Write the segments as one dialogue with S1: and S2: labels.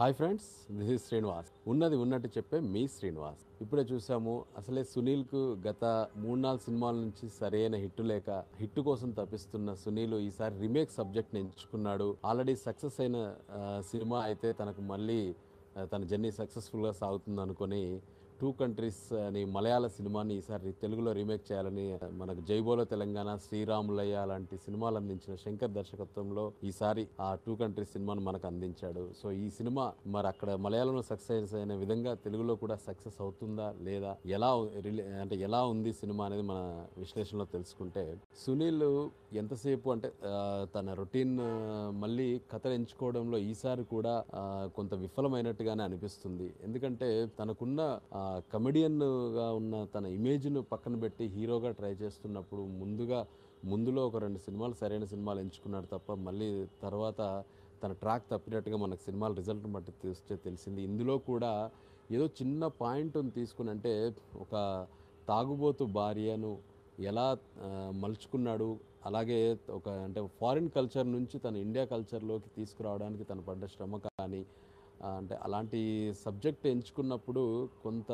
S1: hi friends this is Srinivas ఉన్నది ఉన్నట్టు చెప్పే మీ శ్రీనివాస్ ఇప్పుడే చూసాము అసలే సునీల్కు గత మూడు నాలుగు సినిమాల నుంచి సరైన హిట్ లేక హిట్ కోసం తప్పిస్తున్న సునీల్ ఈసారి రీమేక్ సబ్జెక్ట్ని ఎంచుకున్నాడు ఆల్రెడీ సక్సెస్ అయిన ఆ, సినిమా అయితే తనకు మళ్ళీ ఆ, తన జర్నీ సక్సెస్ఫుల్గా సాగుతుంది అనుకొని టూ కంట్రీస్ అని మలయాళ సినిమాని ఈసారి తెలుగులో రీమేక్ చేయాలని మనకు జైబోలో తెలంగాణ శ్రీరాములయ్య లాంటి సినిమాలు అందించిన శంకర్ దర్శకత్వంలో ఈసారి ఆ టూ కంట్రీస్ సినిమాను మనకు అందించాడు సో ఈ సినిమా మరి అక్కడ మలయాళంలో సక్సెస్ అయిన విధంగా తెలుగులో కూడా సక్సెస్ అవుతుందా లేదా ఎలా రిలే అంటే ఎలా ఉంది సినిమా అనేది మన విశ్లేషణలో తెలుసుకుంటే సునీల్ ఎంతసేపు అంటే ఆ, తన రొటీన్ మళ్ళీ కథలు ఎంచుకోవడంలో ఈసారి కూడా ఆ, కొంత విఫలమైనట్టుగానే అనిపిస్తుంది ఎందుకంటే తనకున్న కమెడియన్ గా ఉన్న తన ఇమేజ్ ను పక్కన పెట్టి హీరోగా ట్రై చేస్తున్నప్పుడు ముందుగా ముందులో ఒక రెండు సినిమాలు సరైన సినిమాలు ఎంచుకున్నాడు తప్ప మళ్ళీ తర్వాత తన ట్రాక్ తప్పినట్టుగా మనకు సినిమాల రిజల్ట్ బట్టి చూస్తే తెలిసింది ఇందులో కూడా ఏదో చిన్న పాయింట్ తీసుకుని అంటే ఒక తాగుబోతు భార్యను ఎలా ఆ, మలుచుకున్నాడు అలాగే ఒక అంటే ఫారిన్ కల్చర్ నుంచి తన ఇండియా కల్చర్లోకి తీసుకురావడానికి తను పడ్డ శ్రమ కానీ ఆ, అంటే అలాంటి సబ్జెక్ట్ ఎంచుకున్నప్పుడు కొంత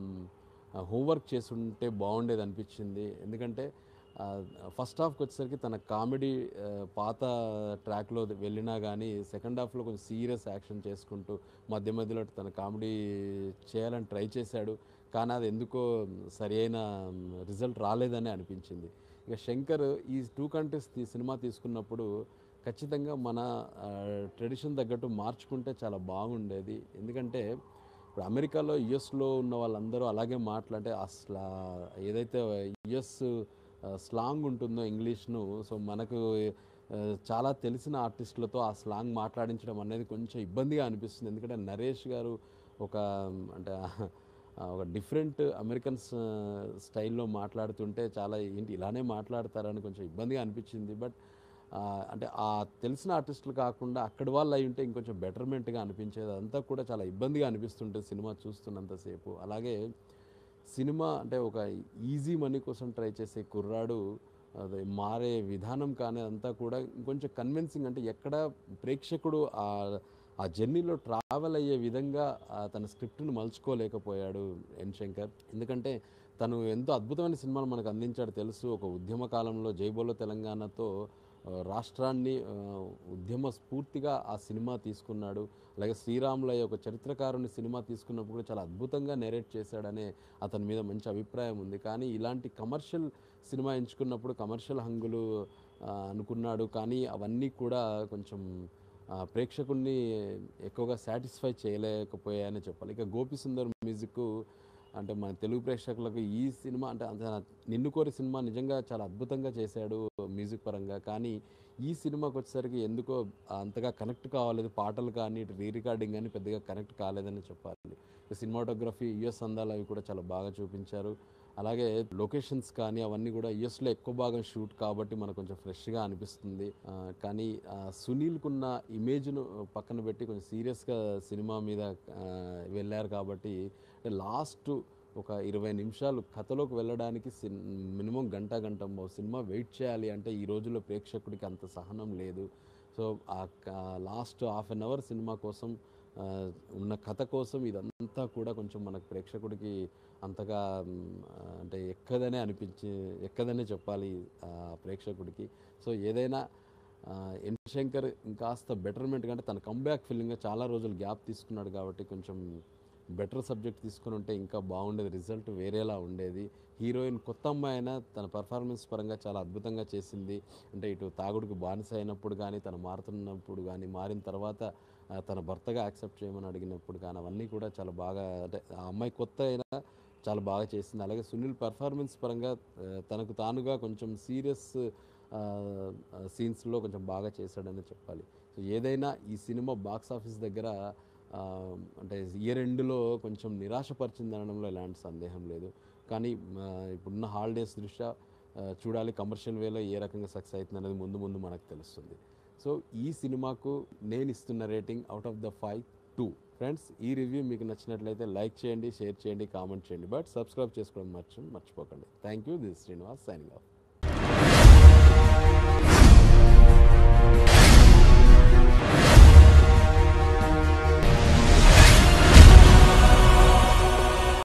S1: హోంవర్క్ చేసి ఉంటే బాగుండేది అనిపించింది ఎందుకంటే ఫస్ట్ హాఫ్కి వచ్చేసరికి తన కామెడీ పాత ట్రాక్లో వెళ్ళినా కానీ సెకండ్ హాఫ్లో కొంచెం సీరియస్ యాక్షన్ చేసుకుంటూ మధ్య మధ్యలో తన కామెడీ చేయాలని ట్రై చేశాడు కానీ అది ఎందుకో సరి అయిన రిజల్ట్ రాలేదని అనిపించింది ఇక శంకర్ ఈ టూ కంట్రీస్ తీ సినిమా తీసుకున్నప్పుడు ఖచ్చితంగా మన ట్రెడిషన్ తగ్గట్టు మార్చుకుంటే చాలా బాగుండేది ఎందుకంటే ఇప్పుడు అమెరికాలో యుఎస్లో ఉన్న వాళ్ళందరూ అలాగే మాట్లాడే అసలు ఏదైతే యుఎస్ స్లాంగ్ ఉంటుందో ఇంగ్లీష్ను సో మనకు ఆ, చాలా తెలిసిన ఆర్టిస్టులతో ఆ స్లాంగ్ మాట్లాడించడం అనేది కొంచెం ఇబ్బందిగా అనిపిస్తుంది ఎందుకంటే నరేష్ గారు ఒక అంటే ఆ, ఒక డిఫరెంట్ అమెరికన్ స్టైల్లో మాట్లాడుతుంటే చాలా ఏంటి ఇలానే మాట్లాడతారని కొంచెం ఇబ్బందిగా అనిపించింది బట్ ఆ, అంటే ఆ తెలిసిన ఆర్టిస్టులు కాకుండా అక్కడి వాళ్ళు అయి ఉంటే ఇంకొంచెం బెటర్మెంట్గా అనిపించేది అదంతా కూడా చాలా ఇబ్బందిగా అనిపిస్తుంటుంది సినిమా చూస్తున్నంతసేపు అలాగే సినిమా అంటే ఒక ఈజీ మనీ కోసం ట్రై చేసే కుర్రాడు అది మారే విధానం కానీ అంతా కూడా ఇంకొంచెం కన్విన్సింగ్ అంటే ఎక్కడ ప్రేక్షకుడు ఆ ఆ జర్నీలో ట్రావెల్ అయ్యే విధంగా ఆ తన స్క్రిప్ట్ను మలుచుకోలేకపోయాడు ఎన్ శంకర్ ఎందుకంటే తను ఎంతో అద్భుతమైన సినిమాలు మనకు అందించాడు తెలుసు ఒక ఉద్యమ కాలంలో జైబోలో తెలంగాణతో ఆ, రాష్ట్రాన్ని ఆ, ఉద్యమ స్ఫూర్తిగా ఆ సినిమా తీసుకున్నాడు అలాగే శ్రీరాములయ్య ఒక చరిత్రకారుని సినిమా తీసుకున్నప్పుడు కూడా చాలా అద్భుతంగా నెరేట్ చేశాడనే అతని మీద మంచి అభిప్రాయం ఉంది కానీ ఇలాంటి కమర్షియల్ సినిమా ఎంచుకున్నప్పుడు కమర్షియల్ హంగులు ఆ, అనుకున్నాడు కానీ అవన్నీ కూడా కొంచెం ఆ, ప్రేక్షకుల్ని ఎక్కువగా సాటిస్ఫై చేయలేకపోయాయని చెప్పాలి ఇక గోపి సుందర్ మ్యూజిక్ అంటే మన తెలుగు ప్రేక్షకులకు ఈ సినిమా అంటే అంత నిన్ను కోరి సినిమా నిజంగా చాలా అద్భుతంగా చేశాడు మ్యూజిక్ పరంగా కానీ ఈ సినిమాకి వచ్చేసరికి ఎందుకో అంతగా కనెక్ట్ కావాలేదు పాటలు కానీ ఇటు రీ రికార్డింగ్ కానీ పెద్దగా కనెక్ట్ కాలేదని చెప్పాలి సినిమాటోగ్రఫీ యుఎస్ అందాలు అవి కూడా చాలా బాగా చూపించారు అలాగే లొకేషన్స్ కానీ అవన్నీ కూడా యుఎస్లో ఎక్కువ భాగం షూట్ కాబట్టి మనకు కొంచెం ఫ్రెష్గా అనిపిస్తుంది ఆ, కానీ ఆ, సునీల్కున్న ఇమేజ్ను పక్కన పెట్టి కొంచెం సీరియస్గా సినిమా మీద ఆ, వెళ్ళారు కాబట్టి లాస్ట్ ఒక ఇరవై నిమిషాలు కథలోకి వెళ్ళడానికి సిన్ మినిమం గంట గంట మో- సినిమా వెయిట్ చేయాలి అంటే ఈ రోజుల్లో ప్రేక్షకుడికి అంత సహనం లేదు so uh last half an hour cinema కోసం ఆ, ఉన్న కథ కోసం ఇదంతా కూడా కొంచెం మనకు ప్రేక్షకుడికి అంతగా మ్, ఆ, అంటే ఎక్కదనే అనిపించి ఎక్కదనే చెప్పాలి ఆ ప్రేక్షకుడికి సో ఏదైనా ఆ, ఎన్ శంకర్ ఇంకాస్త బెటర్మెంట్ కంటే తన కంబ్యాక్ ఫీలింగ్గా చాలా రోజులు గ్యాప్ తీసుకున్నాడు కాబట్టి కొంచెం బెటర్ సబ్జెక్ట్ తీసుకుని ఉంటే ఇంకా బాగుండేది రిజల్ట్ వేరేలా ఉండేది హీరోయిన్ కొత్త అమ్మాయి అయినా తన పర్ఫార్మెన్స్ పరంగా చాలా అద్భుతంగా చేసింది అంటే ఇటు తాగుడుకు బానిస అయినప్పుడు కానీ తను మారుతున్నప్పుడు కానీ మారిన తర్వాత ఆ, తన భర్తగా యాక్సెప్ట్ చేయమని అడిగినప్పుడు కానీ అవన్నీ కూడా చాలా బాగా అంటే ఆ అమ్మాయి కొత్త అయినా చాలా బాగా చేసింది అలాగే సునీల్ పర్ఫార్మెన్స్ పరంగా ఆ, తనకు తానుగా కొంచెం సీరియస్ సీన్స్లో కొంచెం బాగా చేశాడని చెప్పాలి సో ఏదైనా ఈ సినిమా బాక్స్ ఆఫీస్ దగ్గర ఆ, అంటే ఇయర్ ఎండ్లో కొంచెం నిరాశపరిచింది అనడంలో ఎలాంటి సందేహం లేదు కానీ ఆ, ఇప్పుడున్న హాలిడేస్ దృష్ట్యా ఆ, చూడాలి కమర్షియల్ వేలో ఏ రకంగా సక్సెస్ అవుతుంది అనేది ముందు ముందు మనకు తెలుస్తుంది సో ఈ సినిమాకు నేను ఇస్తున్న rating out of the five two friends ఈ రివ్యూ మీకు నచ్చినట్లయితే లైక్ చేయండి షేర్ చేయండి కామెంట్ చేయండి బట్ సబ్స్క్రైబ్ చేసుకోవడం మర్చి మర్చిపోకండి thank you this Srinivas signing of